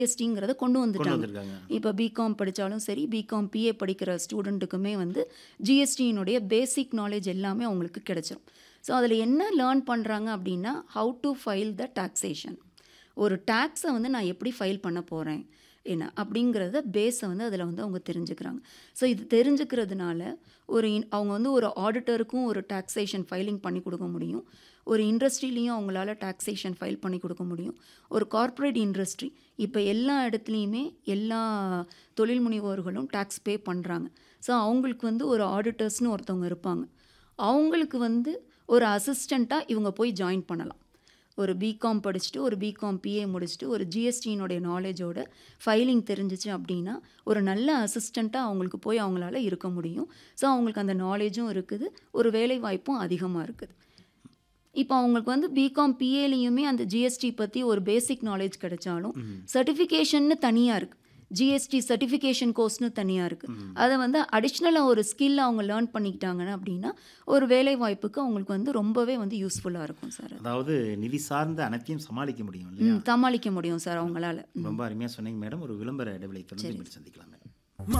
ஜிஎஸ்டிங்கிறத கொண்டு கொண்டு வந்துட்டாங்க வந்திருக்காங்க இப்போ பிகாம் படித்தாலும் சரி பிகாம் பிஏ படிக்கிற ஸ்டூடெண்ட்டுக்குமே வந்து ஜிஎஸ்டியினுடைய பேசிக் நாலேஜ் எல்லாமே அவங்களுக்கு கிடைச்சிரும் ஸோ அதில் என்ன லேர்ன் பண்ணுறாங்க அப்படின்னா how to file the taxation ஒரு டேக்ஸை வந்து நான் எப்படி ஃபைல் பண்ண போகிறேன் என்ன அப்படிங்கிறத பேஸை வந்து அதில் வந்து அவங்க தெரிஞ்சுக்கிறாங்க ஸோ இது தெரிஞ்சுக்கிறதுனால ஒரு in- அவங்க வந்து ஒரு ஆடிட்டருக்கும் ஒரு டாக்ஸேஷன் ஃபைலிங் பண்ணி கொடுக்க முடியும் ஒரு இண்டஸ்ட்ரிலையும் அவங்களால டாக்ஸேஷன் ஃபைல் பண்ணி கொடுக்க முடியும் ஒரு கார்ப்பரேட் இண்டஸ்ட்ரி இப்போ எல்லா இடத்துலையுமே எல்லா தொழில் முனைவோர்களும் டேக்ஸ் பே பண்ணுறாங்க ஸோ அவங்களுக்கு வந்து ஒரு ஆடிட்டர்ஸ்னு ஒருத்தவங்க இருப்பாங்க அவங்களுக்கு வந்து ஒரு அசிஸ்டண்ட்டாக இவங்க போய் ஜாயின் பண்ணலாம் ஒரு பிகாம் படிச்சுட்டு ஒரு பிகாம் பிஏ முடிச்சுட்டு ஒரு ஜிஎஸ்டியினுடைய நாலேஜோட ஃபைலிங் தெரிஞ்சிச்சு அப்படின்னா ஒரு நல்ல அசிஸ்டண்ட்டாக அவங்களுக்கு போய் அவங்களால இருக்க முடியும் ஸோ அவங்களுக்கு அந்த நாலேஜும் இருக்குது ஒரு வேலை வாய்ப்பும் அதிகமாக இருக்குது இப்போ அவங்களுக்கு வந்து பிகாம் பிஏலையுமே அந்த ஜிஎஸ்டி பற்றி ஒரு பேசிக் நாலேஜ் கிடைச்சாலும் சர்டிஃபிகேஷன்னு தனியாக இருக்குது ஜிஎஸ்டி சர்டிஃபிகேஷன் கோர்ஸ்னு தனியாக இருக்குது அதை வந்து அடிஷ்னலாக ஒரு ஸ்கில் அவங்க லேர்ன் பண்ணிக்கிட்டாங்கன்னா அப்படின்னா ஒரு வேலை வாய்ப்புக்கு அவங்களுக்கு வந்து ரொம்பவே வந்து யூஸ்ஃபுல்லாக இருக்கும் சார் அதாவது நிதி சார்ந்த அனைத்தையும் சமாளிக்க முடியும் இல்லையா ம் சமாளிக்க முடியும் சார் அவங்களால ரொம்ப அருமையாக சொன்னீங்க மேடம் ஒரு விளம்பர இடைவெளி தொடர்ந்து மீண்டும் சந்திக்கலாம் மேடம்